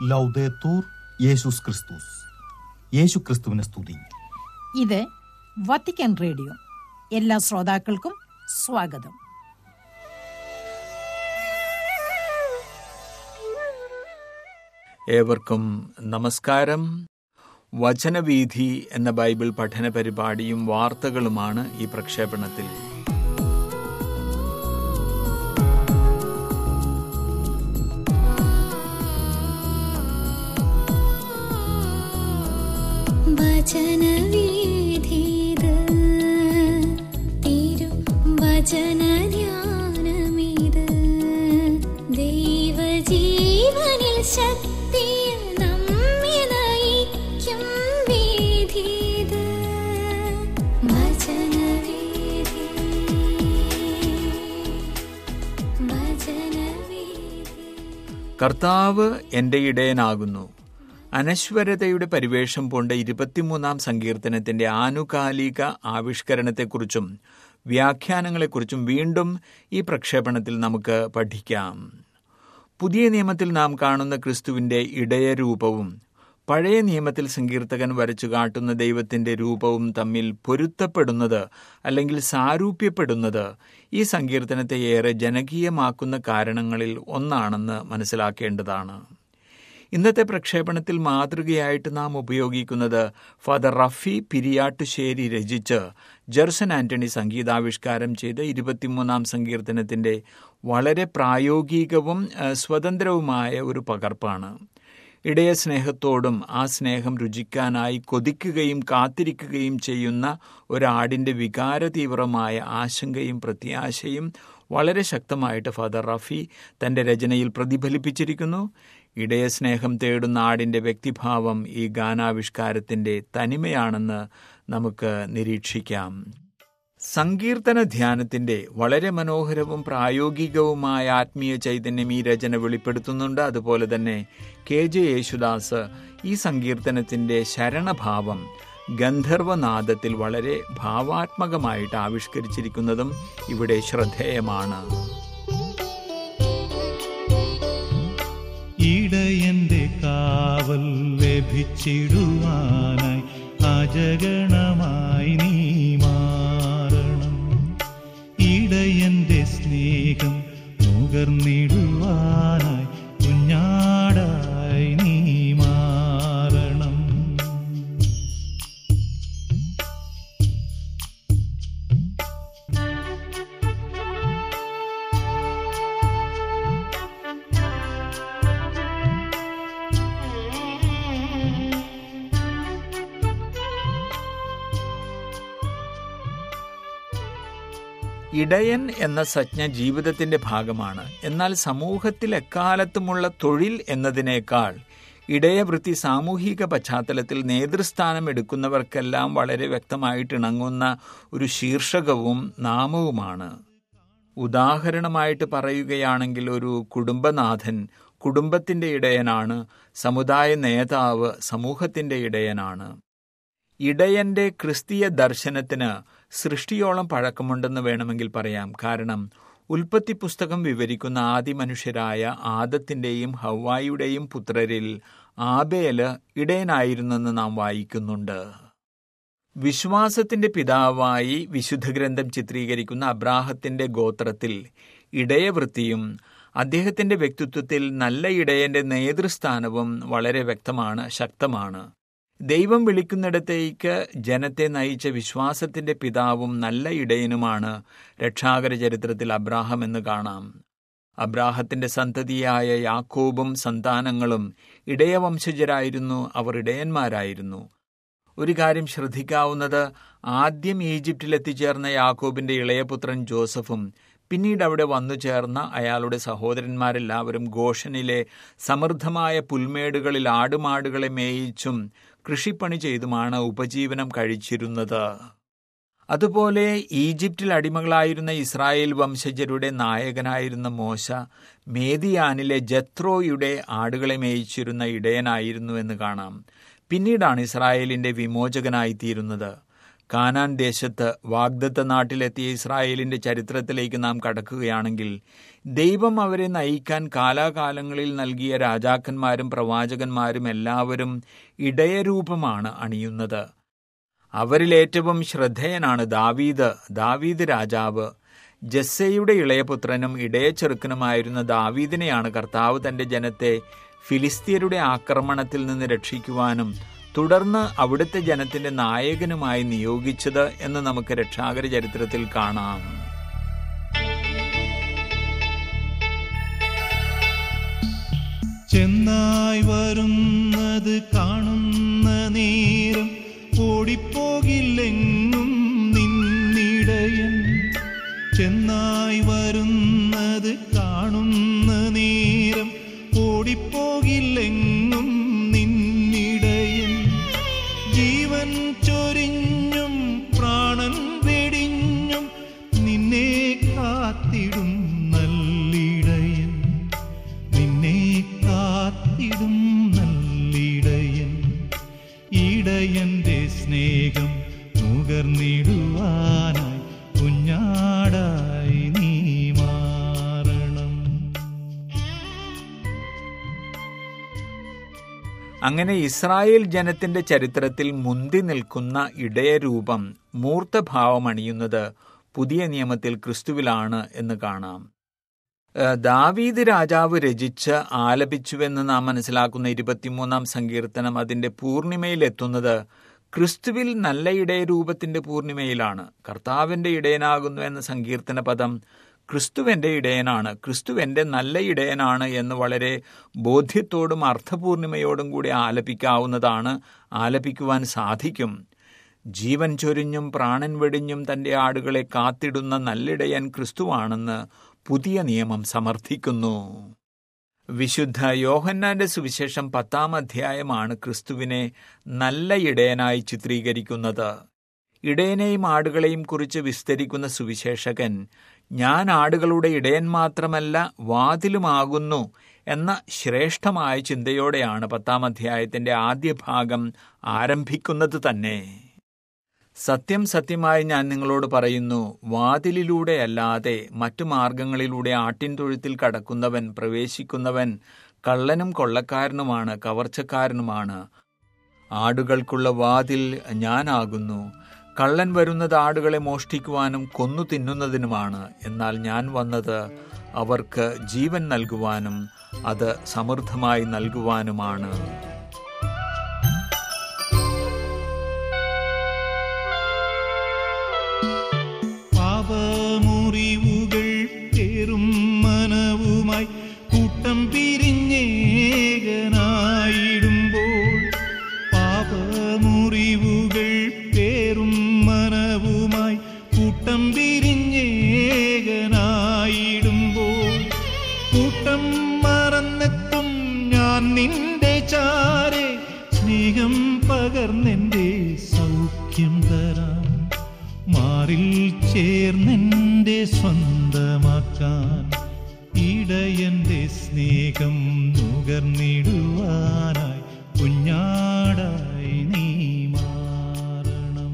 ലൗദേത്തൂർ യേശുസ് ക്രിസ്തുസ് യേശു ക്രിസ്തുവിനെ സ്തുതി ഇത് വത്തിക്കാൻ റേഡിയോ എല്ലാ ശ്രോതാക്കൾക്കും സ്വാഗതം ഏവർക്കും നമസ്കാരം വചനവീഥി എന്ന ബൈബിൾ പഠന പരിപാടിയും വാർത്തകളുമാണ് ഈ പ്രക്ഷേപണത്തിൽ വചനവീഥിത് തിരു വചനധ്യാനമിത് ദൈവജീവനിൽ ശക്തിയിൽ നമ്മെ നയിക്കും വീഥിത് വചനവീഥി വചനവീഥി കർത്താവ് എൻ്റെ ഇടയനാകുന്നു അനശ്വരതയുടെ പരിവേഷം പൂണ്ട ഇരുപത്തിമൂന്നാം സങ്കീർത്തനത്തിന്റെ ആനുകാലിക ആവിഷ്കരണത്തെക്കുറിച്ചും വ്യാഖ്യാനങ്ങളെക്കുറിച്ചും വീണ്ടും ഈ പ്രക്ഷേപണത്തിൽ നമുക്ക് പഠിക്കാം പുതിയ നിയമത്തിൽ നാം കാണുന്ന ക്രിസ്തുവിന്റെ ഇടയരൂപവും പഴയ നിയമത്തിൽ സങ്കീർത്തകൻ വരച്ചു കാട്ടുന്ന ദൈവത്തിന്റെ രൂപവും തമ്മിൽ പൊരുത്തപ്പെടുന്നത് അല്ലെങ്കിൽ സാരൂപ്യപ്പെടുന്നത് ഈ സങ്കീർത്തനത്തെ ഏറെ ജനകീയമാക്കുന്ന കാരണങ്ങളിൽ ഒന്നാണെന്ന് മനസ്സിലാക്കേണ്ടതാണ് ഇന്നത്തെ പ്രക്ഷേപണത്തിൽ മാതൃകയായിട്ട് നാം ഉപയോഗിക്കുന്നത് ഫാദർ റഫി പിരിയാട്ടുശ്ശേരി രചിച്ച് ജെർസൺ ആന്റണി സംഗീതാവിഷ്കാരം ചെയ്ത ഇരുപത്തിമൂന്നാം സങ്കീർത്തനത്തിന്റെ വളരെ പ്രായോഗികവും ഏഹ്, സ്വതന്ത്രവുമായ ഒരു പകർപ്പാണ് ഇടയ സ്നേഹത്തോടും ആ സ്നേഹം രുചിക്കാനായി കൊതിക്കുകയും കാത്തിരിക്കുകയും ചെയ്യുന്ന ഒരാടിൻ്റെ വികാരതീവ്രമായ ആശങ്കയും പ്രത്യാശയും വളരെ ശക്തമായിട്ട് ഫാദർ റഫി തൻ്റെ രചനയിൽ പ്രതിഫലിപ്പിച്ചിരിക്കുന്നു ഇടയ സ്നേഹം തേടുന്ന ആടിൻ്റെ വ്യക്തിഭാവം ഈ ഗാനാവിഷ്കാരത്തിൻ്റെ തനിമയാണെന്ന് നമുക്ക് നിരീക്ഷിക്കാം സങ്കീർത്തന ധ്യാനത്തിന്റെ വളരെ മനോഹരവും പ്രായോഗികവുമായ ആത്മീയ ചൈതന്യം ഈ രചന വെളിപ്പെടുത്തുന്നുണ്ട് അതുപോലെ തന്നെ കെ ജെ യേശുദാസ് ഈ സങ്കീർത്തനത്തിന്റെ ശരണഭാവം ഗന്ധർവനാദത്തിൽ വളരെ ഭാവാത്മകമായിട്ട് ആവിഷ്കരിച്ചിരിക്കുന്നതും ഇവിടെ ശ്രദ്ധേയമാണ് ഇടയന്റെ കാവൽ ലഭിച്ചിടുവാനായി അജഗണമായി നീ മാറണം ഇടയന്റെ സ്നേഹം നുകർന്നിടുവാനായി കുഞ്ഞാടായി നീ മാറണം ഇടയൻ എന്ന സജ്ഞ ജീവിതത്തിന്റെ ഭാഗമാണ് എന്നാൽ സമൂഹത്തിൽ എക്കാലത്തുമുള്ള തൊഴിൽ എന്നതിനേക്കാൾ ഇടയവൃത്തി സാമൂഹിക പശ്ചാത്തലത്തിൽ നേതൃസ്ഥാനം എടുക്കുന്നവർക്കെല്ലാം വളരെ വ്യക്തമായിട്ട് ഇണങ്ങുന്ന ഒരു ശീർഷകവും നാമവുമാണ് ഉദാഹരണമായിട്ട് പറയുകയാണെങ്കിൽ ഒരു കുടുംബനാഥൻ കുടുംബത്തിന്റെ ഇടയനാണ് സമുദായ നേതാവ് സമൂഹത്തിന്റെ ഇടയനാണ് ഇടയന്റെ ക്രിസ്തീയ ദർശനത്തിന് സൃഷ്ടിയോളം പഴക്കമുണ്ടെന്ന് വേണമെങ്കിൽ പറയാം കാരണം ഉൽപ്പത്തി പുസ്തകം വിവരിക്കുന്ന ആദിമനുഷ്യരായ ആദത്തിന്റെയും ഹവായിയുടെയും പുത്രരിൽ ആബേല് ഇടയനായിരുന്നെന്ന് നാം വായിക്കുന്നുണ്ട് വിശ്വാസത്തിന്റെ പിതാവായി വിശുദ്ധ ഗ്രന്ഥം ചിത്രീകരിക്കുന്ന അബ്രാഹത്തിന്റെ ഗോത്രത്തിൽ ഇടയവൃത്തിയും അദ്ദേഹത്തിന്റെ വ്യക്തിത്വത്തിൽ നല്ല ഇടയന്റെ നേതൃസ്ഥാനവും വളരെ വ്യക്തമാണ് ശക്തമാണ് ദൈവം വിളിക്കുന്നിടത്തേക്ക് ജനത്തെ നയിച്ച വിശ്വാസത്തിന്റെ പിതാവും നല്ല ഇടയനുമാണ് രക്ഷാകര ചരിത്രത്തിൽ അബ്രാഹം എന്ന് കാണാം അബ്രാഹത്തിന്റെ സന്തതിയായ യാക്കോബും സന്താനങ്ങളും ഇടയവംശജരായിരുന്നു അവർ ഇടയന്മാരായിരുന്നു ഒരു കാര്യം ശ്രദ്ധിക്കാവുന്നത് ആദ്യം ഈജിപ്തിൽ എത്തിച്ചേർന്ന യാക്കോബിന്റെ ഇളയപുത്രൻ ജോസഫും പിന്നീട് അവിടെ വന്നു ചേർന്ന അയാളുടെ സഹോദരന്മാരെല്ലാവരും ഗോഷനിലെ സമൃദ്ധമായ പുൽമേടുകളിൽ ആടുമാടുകളെ മേയിച്ചും കൃഷിപ്പണി ചെയ്തുമാണ് ഉപജീവനം കഴിച്ചിരുന്നത് അതുപോലെ ഈജിപ്തിൽ അടിമകളായിരുന്ന ഇസ്രായേൽ വംശജരുടെ നായകനായിരുന്ന മോശ മേദിയാനിലെ ജത്രോയുടെ ആടുകളെ മേയിച്ചിരുന്ന ഇടയനായിരുന്നു എന്ന് കാണാം പിന്നീടാണ് ഇസ്രായേലിന്റെ വിമോചകനായിത്തീരുന്നത് കാനാൻ ദേശത്ത് വാഗ്ദത്ത നാട്ടിലെത്തിയ ഇസ്രായേലിന്റെ ചരിത്രത്തിലേക്ക് നാം കടക്കുകയാണെങ്കിൽ ദൈവം അവരെ നയിക്കാൻ കാലാകാലങ്ങളിൽ നൽകിയ രാജാക്കന്മാരും പ്രവാചകന്മാരും എല്ലാവരും ഇടയരൂപമാണ് അണിയുന്നത് അവരിൽ ഏറ്റവും ശ്രദ്ധേയനാണ് ദാവീദ് ദാവീദ് രാജാവ് ജസ്സയുടെ ഇളയപുത്രനും ഇടയച്ചെറുക്കനുമായിരുന്ന ദാവീദിനെയാണ് കർത്താവ് തന്റെ ജനത്തെ ഫിലിസ്തീനരുടെ ആക്രമണത്തിൽ നിന്ന് രക്ഷിക്കുവാനും തുടർന്ന് അവിടുത്തെ ജനത്തിന്റെ നായകനുമായി നിയോഗിച്ചത് എന്ന് നമുക്ക് രക്ഷാകര ചരിത്രത്തിൽ കാണാം ചെന്നായി വരുന്നത് കാണുന്ന നേരം ഓടിപ്പോകില്ലെങ്ങും നിന്നിടയൻ ചെന്നായി വരുന്നത് കാണുന്ന നേരം ഓടിപ്പോകില്ലെങ്ങും നിന്നിടയൻ ജീവൻ ചൊരിഞ്ഞും പ്രാണൻ വെടിഞ്ഞും നിന്നെ കാത്തിടും നല്ലിടയൻ നിന്നെ കാത്തിടും നല്ലിടയൻ ഇടയന്റെ സ്നേഹം നുകർന്നിടുവാനായി കുഞ്ഞാടായി നീ മാറണം അങ്ങനെ ഇസ്രായേൽ ജനത്തിന്റെ ചരിത്രത്തിൽ മുന്തി നിൽക്കുന്ന ഇടയരൂപം മൂർത്തഭാവം അണിയുന്നത് പുതിയ നിയമത്തിൽ ക്രിസ്തുവിലാണ് എന്ന് കാണാം ഏഹ് ദാവീദ് രാജാവ് രചിച്ച് ആലപിച്ചുവെന്ന് നാം മനസ്സിലാക്കുന്ന ഇരുപത്തിമൂന്നാം സങ്കീർത്തനം അതിന്റെ പൂർണിമയിലെത്തുന്നത് ക്രിസ്തുവിൽ നല്ല ഇടയരൂപത്തിന്റെ പൂർണിമയിലാണ് കർത്താവിന്റെ ഇടയനാകുന്നു എന്ന സങ്കീർത്തന പദം ക്രിസ്തുവെന്റെ ഇടയനാണ് ക്രിസ്തുവെന്റെ നല്ല ഇടയനാണ് എന്ന് വളരെ ബോധ്യത്തോടും അർത്ഥപൂർണിമയോടും കൂടി ആലപിക്കാവുന്നതാണ് ആലപിക്കുവാൻ സാധിക്കും ജീവൻ ചൊരിഞ്ഞും പ്രാണൻ വെടിഞ്ഞും തന്റെ ആടുകളെ കാത്തിടുന്ന നല്ലിടയൻ ക്രിസ്തുവാണെന്ന് പുതിയ നിയമം സമർത്ഥിക്കുന്നു വിശുദ്ധ യോഹന്നാന്റെ സുവിശേഷം പത്താം അധ്യായമാണ് ക്രിസ്തുവിനെ നല്ല ഇടയനായി ചിത്രീകരിക്കുന്നത് ഇടയനെയും ആടുകളെയും കുറിച്ച് വിസ്തരിക്കുന്ന സുവിശേഷകൻ ഞാൻ ആടുകളുടെ ഇടയൻ മാത്രമല്ല വാതിലുമാകുന്നു എന്ന ശ്രേഷ്ഠമായ ചിന്തയോടെയാണ് പത്താം അധ്യായത്തിന്റെ ആദ്യ ഭാഗം ആരംഭിക്കുന്നത് തന്നെ സത്യം സത്യമായി ഞാൻ നിങ്ങളോട് പറയുന്നു വാതിലിലൂടെയല്ലാതെ മറ്റു മാർഗങ്ങളിലൂടെ ആട്ടിൻ തൊഴുത്തിൽ കടക്കുന്നവൻ പ്രവേശിക്കുന്നവൻ കള്ളനും കൊള്ളക്കാരനുമാണ് കവർച്ചക്കാരനുമാണ് ആടുകൾക്കുള്ള വാതിൽ ഞാനാകുന്നു കള്ളൻ വരുന്നത് ആടുകളെ മോഷ്ടിക്കുവാനും കൊന്നു തിന്നുന്നതിനുമാണ് എന്നാൽ ഞാൻ വന്നത് അവർക്ക് ജീവൻ നൽകുവാനും അത് സമൃദ്ധമായി നൽകുവാനുമാണ് പാപമുറിവുകൾ പേറും മനവുമായി കൂട്ടം പിരിഞ്ഞേകനായിടുമ്പോൾ പാപമുറിവുകൾ പേറും മനവുമായി കൂട്ടം പിരിഞ്ഞേകനായിടുമ്പോൾ കൂട്ടം മറന്നെത്തും ഞാൻ നിന്റെ ചാരെ സ്നേഹം പകർന്നെന്റെ സൗഖ്യം തരാം മാറിൽ ചേർന്നെന്റെ സ്വന്തമാക്കാൻ ഇടയന്റെ സ്നേഹം നുകർന്നിടുവാനായി കുഞ്ഞാടായി നീ മാറണം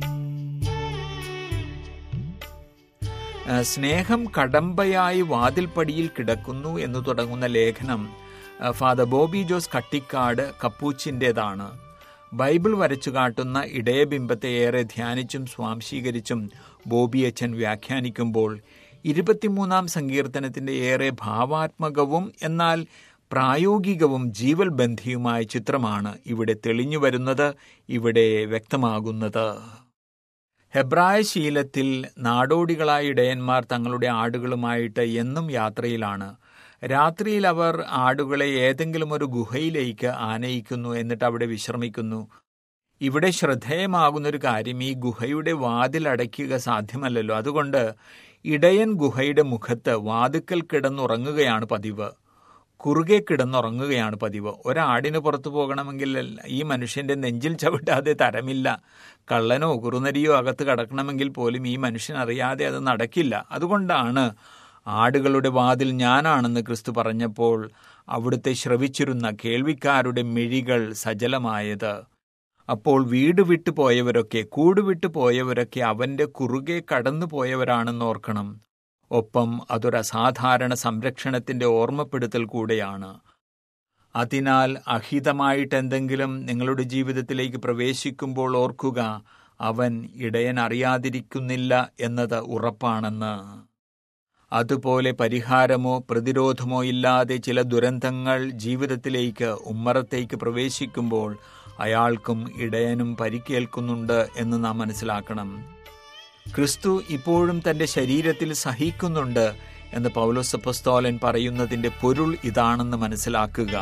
ആ, സ്നേഹം കടമ്പയായി വാതിൽപ്പടിയിൽ കിടക്കുന്നു എന്ന് തുടങ്ങുന്ന ലേഖനം ആ, ഫാദർ ബോബി ജോസ് കട്ടിക്കാട് കപ്പൂച്ചിൻ്റെതാണ് ബൈബിൾ വരച്ചു കാട്ടുന്ന ഇടയബിംബത്തെ ഏറെ ധ്യാനിച്ചും സ്വാംശീകരിച്ചും ബോബി അച്ഛൻ വ്യാഖ്യാനിക്കുമ്പോൾ ഇരുപത്തിമൂന്നാം സങ്കീർത്തനത്തിന്റെ ഏറെ ഭാവാത്മകവും എന്നാൽ പ്രായോഗികവും ജീവൽ ബന്ധിയുമായ ചിത്രമാണ് ഇവിടെ തെളിഞ്ഞു വരുന്നത് ഇവിടെ വ്യക്തമാകുന്നത് ഹെബ്രായ ശീലത്തിൽ നാടോടികളായ ഇടയന്മാർ തങ്ങളുടെ ആടുകളുമായിട്ട് എന്നും യാത്രയിലാണ് രാത്രിയിൽ അവർ ആടുകളെ ഏതെങ്കിലും ഒരു ഗുഹയിലേക്ക് ആനയിക്കുന്നു എന്നിട്ട് അവിടെ വിശ്രമിക്കുന്നു ഇവിടെ ശ്രദ്ധേയമാകുന്ന ഒരു കാര്യം ഈ ഗുഹയുടെ വാതിൽ അടയ്ക്കുക സാധ്യമല്ലല്ലോ അതുകൊണ്ട് ഇടയൻ ഗുഹയുടെ മുഖത്ത് വാതുക്കൽ കിടന്നുറങ്ങുകയാണ് പതിവ് കുറുകെ കിടന്നുറങ്ങുകയാണ് പതിവ് ഒരാടിന് പുറത്തു പോകണമെങ്കിൽ ഈ മനുഷ്യന്റെ നെഞ്ചിൽ ചവിട്ടാതെ തരമില്ല കള്ളനോ കുറുനരിയോ അകത്ത് കടക്കണമെങ്കിൽ പോലും ഈ മനുഷ്യൻ അറിയാതെ അത് നടക്കില്ല അതുകൊണ്ടാണ് ആടുകളുടെ വാതിൽ ഞാനാണെന്ന് ക്രിസ്തു പറഞ്ഞപ്പോൾ അവിടുത്തെ ശ്രവിച്ചിരുന്ന കേൾവിക്കാരുടെ മിഴികൾ സജലമായത് അപ്പോൾ വീട് വിട്ടു പോയവരൊക്കെ കൂട് വിട്ടു പോയവരൊക്കെ അവന്റെ കുറുകെ കടന്നു പോയവരാണെന്ന് ഓർക്കണം ഒപ്പം അതൊരു അസാധാരണ സംരക്ഷണത്തിന്റെ ഓർമ്മപ്പെടുത്തൽ കൂടെയാണ് അതിനാൽ അഹിതമായിട്ട് എന്തെങ്കിലും നിങ്ങളുടെ ജീവിതത്തിലേക്ക് പ്രവേശിക്കുമ്പോൾ ഓർക്കുക അവൻ ഇടയൻ അറിയാതിരിക്കുന്നില്ല എന്നത് ഉറപ്പാണെന്ന് അതുപോലെ പരിഹാരമോ പ്രതിരോധമോ ഇല്ലാതെ ചില ദുരന്തങ്ങൾ ജീവിതത്തിലേക്ക് ഉമ്മറത്തേക്ക് പ്രവേശിക്കുമ്പോൾ അയാൾക്കും ഇടയനും പരിക്കേൽക്കുന്നുണ്ട് എന്ന് നാം മനസ്സിലാക്കണം ക്രിസ്തു ഇപ്പോഴും തന്റെ ശരീരത്തിൽ സഹിക്കുന്നുണ്ട് എന്ന് പൗലോസപ്പസ്തോലൻ പറയുന്നതിന്റെ പൊരുൾ ഇതാണെന്ന് മനസ്സിലാക്കുക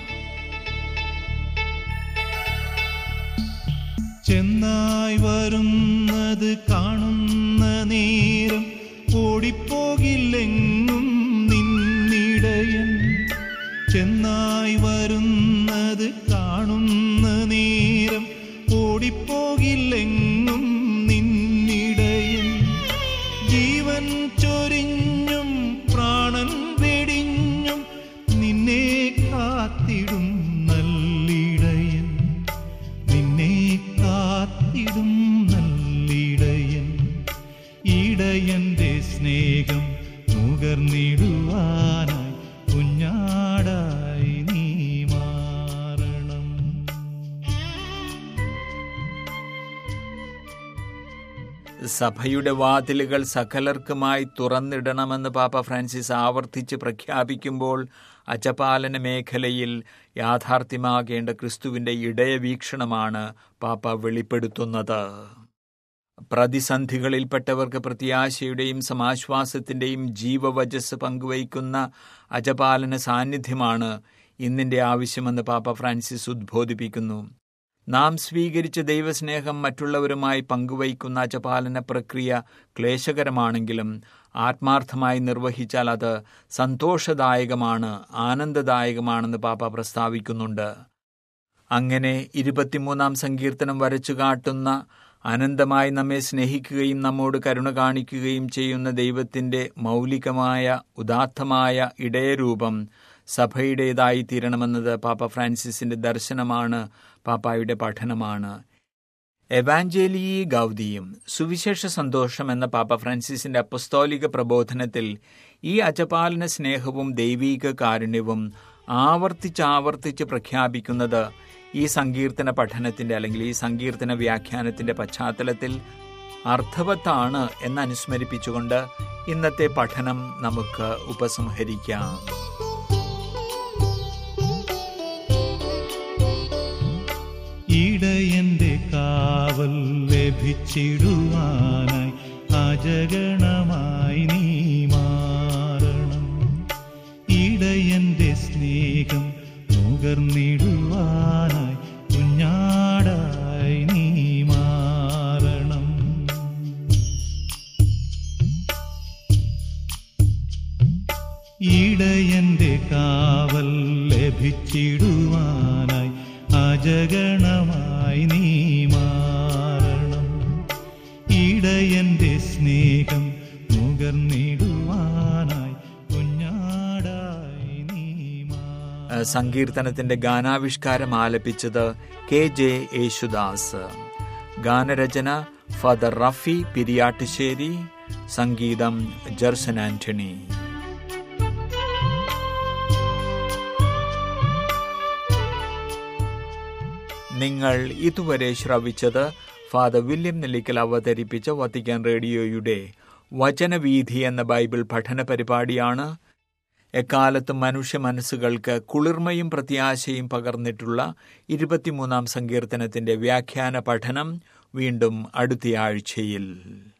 ചെന്നായി വരുന്നത് കാണുന്ന നേരം ഓടിപ്പോകില്ലെങ്ങും നിന്നിടയൻ ചെന്നായി വരുന്നത് കാണുന്ന നേരം ഓടിപ്പോകില്ലെങ്ങും നിന്നിടയൻ ജീവൻ ചൊരിഞ്ഞും പ്രാണൻ വെടിഞ്ഞും നിന്നെ കാത്തിടും നല്ലിടയൻ നിന്നെ കാത്തിടും നല്ലിടയൻ ഇടയന്റെ സ്നേഹം നുകർന്നിടുവാനായി കുഞ്ഞാടായി നീ മാറണം സഭയുടെ വാതിലുകൾ സകലർക്കുമായി തുറന്നിടണമെന്ന് പാപ്പ ഫ്രാൻസിസ് ആവർത്തിച്ച് പ്രഖ്യാപിക്കുമ്പോൾ അജപാലന മേഖലയിൽ യാഥാർത്ഥ്യമാകേണ്ട ക്രിസ്തുവിന്റെ ഇടയവീക്ഷണമാണ് പാപ്പ വെളിപ്പെടുത്തുന്നത് പ്രതിസന്ധികളിൽപ്പെട്ടവർക്ക് പ്രത്യാശയുടെയും സമാശ്വാസത്തിന്റെയും ജീവവചസ് പങ്കുവയ്ക്കുന്ന അജപാലന സാന്നിധ്യമാണ് ഇന്നിന്റെ ആവശ്യമെന്ന് പാപ്പ ഫ്രാൻസിസ് ഉദ്ബോധിപ്പിക്കുന്നു നാം സ്വീകരിച്ച ദൈവസ്നേഹം മറ്റുള്ളവരുമായി പങ്കുവയ്ക്കുന്ന അജപാലന പ്രക്രിയ ക്ലേശകരമാണെങ്കിലും ആത്മാർത്ഥമായി നിർവഹിച്ചാൽ അത് സന്തോഷദായകമാണ് ആനന്ദദായകമാണെന്ന് പാപ്പ പ്രസ്താവിക്കുന്നുണ്ട് അങ്ങനെ ഇരുപത്തിമൂന്നാം സങ്കീർത്തനം വരച്ചു കാട്ടുന്ന അനന്തമായി നമ്മെ സ്നേഹിക്കുകയും നമ്മോട് കരുണ കാണിക്കുകയും ചെയ്യുന്ന ദൈവത്തിന്റെ മൗലികമായ ഉദാത്തമായ ഇടയരൂപം സഭയുടേതായി തീരണമെന്നത് പാപ്പ ഫ്രാൻസിസിന്റെ ദർശനമാണ് പാപ്പായുടെ പഠനമാണ് എവാഞ്ചേലി ഗൗദിയും സുവിശേഷ സന്തോഷം എന്ന പാപ്പ ഫ്രാൻസിസിന്റെ അപ്പസ്തോലിക പ്രബോധനത്തിൽ ഈ അജപാലന സ്നേഹവും ദൈവീക കാരുണ്യവും ആവർത്തിച്ചാവർത്തിച്ച് പ്രഖ്യാപിക്കുന്നത് ഈ സങ്കീർത്തന പഠനത്തിന്റെ അല്ലെങ്കിൽ ഈ സങ്കീർത്തന വ്യാഖ്യാനത്തിന്റെ പശ്ചാത്തലത്തിൽ അർത്ഥവത്താണ് എന്ന് അനുസ്മരിപ്പിച്ചുകൊണ്ട് ഇന്നത്തെ പഠനം നമുക്ക് ഉപസംഹരിക്കാം ഇടയന്റെ കാവൽ ലഭിച്ചിടുവാനായി അജഗണമായി നീ മാറണം ഇടയന്റെ സ്നേഹം നുകർന്നിടുവാനായി കുഞ്ഞാടായി നീ മാറണം ഇടയന്റെ കാവൽ ലഭിച്ചിടുവാനായി അജഗണമായി നീ മാറണം ഇടയന്റെ സ്നേഹം നുകർന്നിടുവാനായി കുഞ്ഞാടായി നീ മാറണം സങ്കീർത്തനത്തിന്റെ ഗാനാവിഷ്കാരം ആലപിച്ചത് കെ ജെ യേശുദാസ് ഗാനരചന ഫാദർ റഫി പിരിയാട്ടുശ്ശേരി സംഗീതം ജർസൻ ആന്റണി നിങ്ങൾ ഇതുവരെ ശ്രവിച്ചത് ഫാദർ വില്യം നെല്ലിക്കൽ അവതരിപ്പിച്ച വത്തിക്കാൻ റേഡിയോയുടെ വചനവീഥി എന്ന ബൈബിൾ പഠന പരിപാടിയാണ് എക്കാലത്തും മനുഷ്യ മനസ്സുകൾക്ക് കുളിർമയും പ്രത്യാശയും പകർന്നിട്ടുള്ള ഇരുപത്തിമൂന്നാം സങ്കീർത്തനത്തിന്റെ വ്യാഖ്യാന പഠനം വീണ്ടും അടുത്തയാഴ്ചയിൽ